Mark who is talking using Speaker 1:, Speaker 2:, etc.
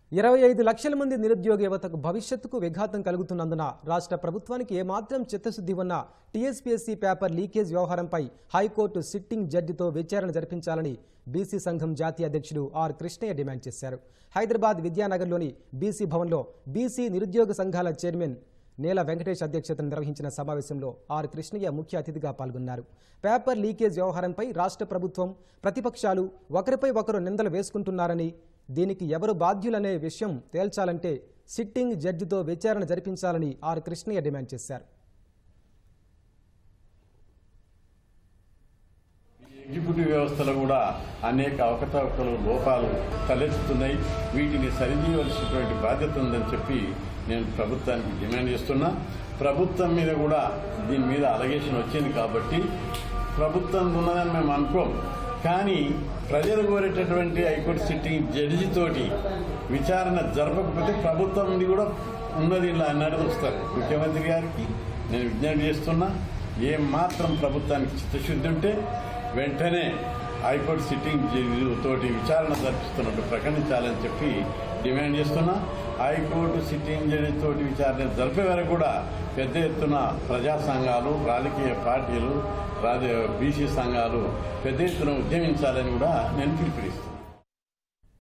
Speaker 1: ఇరవై ఐదు లక్షల మంది నిరుద్యోగ యువతకు భవిష్యత్తుకు విఘాతం కలుగుతున్నందున రాష్ట్ర ప్రభుత్వానికి ఏమాత్రం చిత్తశుద్ధి ఉన్న టీఎస్పీఎస్సీ పేపర్ లీకేజ్ వ్యవహారంపై హైకోర్టు సిట్టింగ్ జడ్జితో విచారణ జరిపించాలని బీసీ సంఘం జాతీయ అధ్యక్షుడు ఆర్ కృష్ణయ్య డిమాండ్ చేశారు హైదరాబాద్ విద్యానగర్లోని బీసీ భవన్లో బీసీ నిరుద్యోగ సంఘాల చైర్మన్ నేల వెంకటేష్ అధ్యక్షతన నిర్వహించిన సమావేశంలో ఆర్ కృష్ణయ్య ముఖ్య అతిథిగా పాల్గొన్నారు పేపర్ లీకేజ్ వ్యవహారంపై రాష్ట్ర ప్రభుత్వం ప్రతిపక్షాలు ఒకరిపై ఒకరు నిందలు వేసుకుంటున్నారని దీనికి ఎవరు బాధ్యులనే విషయం తేల్చాలంటే సిట్టింగ్ జడ్జితో విచారణ జరిపించాలని ఆర్ కృష్ణయ్య డిమాండ్ చేశారు
Speaker 2: ఎగ్జిక్యూటివ్ వ్యవస్థలో కూడా అనేక అవకతవకలు లోపాలు తలెత్తుతున్నాయి వీటిని సరిచేయవలసినటువంటి బాధ్యత ఉందని చెప్పి నేను ప్రభుత్వానికి డిమాండ్ చేస్తున్నా ప్రభుత్వం మీద కూడా దీని మీద అలగేషన్ వచ్చింది కాబట్టి ప్రభుత్వం ఉన్నదని మేము అనుకోం కానీ ప్రజలు కోరేటటువంటి హైకోర్టు సిట్టింగ్ జడ్జితోటి విచారణ జరపకపోతే ప్రభుత్వం ఇది కూడా ఉన్నది ఇలా అన్నట్టు వస్తారు ముఖ్యమంత్రి గారికి నేను విజ్ఞప్తి చేస్తున్నా ఏం మాత్రం ప్రభుత్వానికి చిత్తశుద్ధి ఉంటే వెంటనే హైకోర్టు సిట్టింగ్ జడ్జి తోటి విచారణ జరిపిస్తున్నట్టు ప్రకటించాలని చెప్పి డిమాండ్ చేస్తున్నా హైకోర్టు సిట్టింగ్ జడ్జి తోటి విచారణ జరిపే వరకు కూడా పెద్ద ఎత్తున ప్రజా సంఘాలు రాజకీయ పార్టీలు రాజ బీసీ సంఘాలు పెద్ద ఎత్తున ఉద్యమించాలని కూడా నేను పిలుపునిస్తున్నాను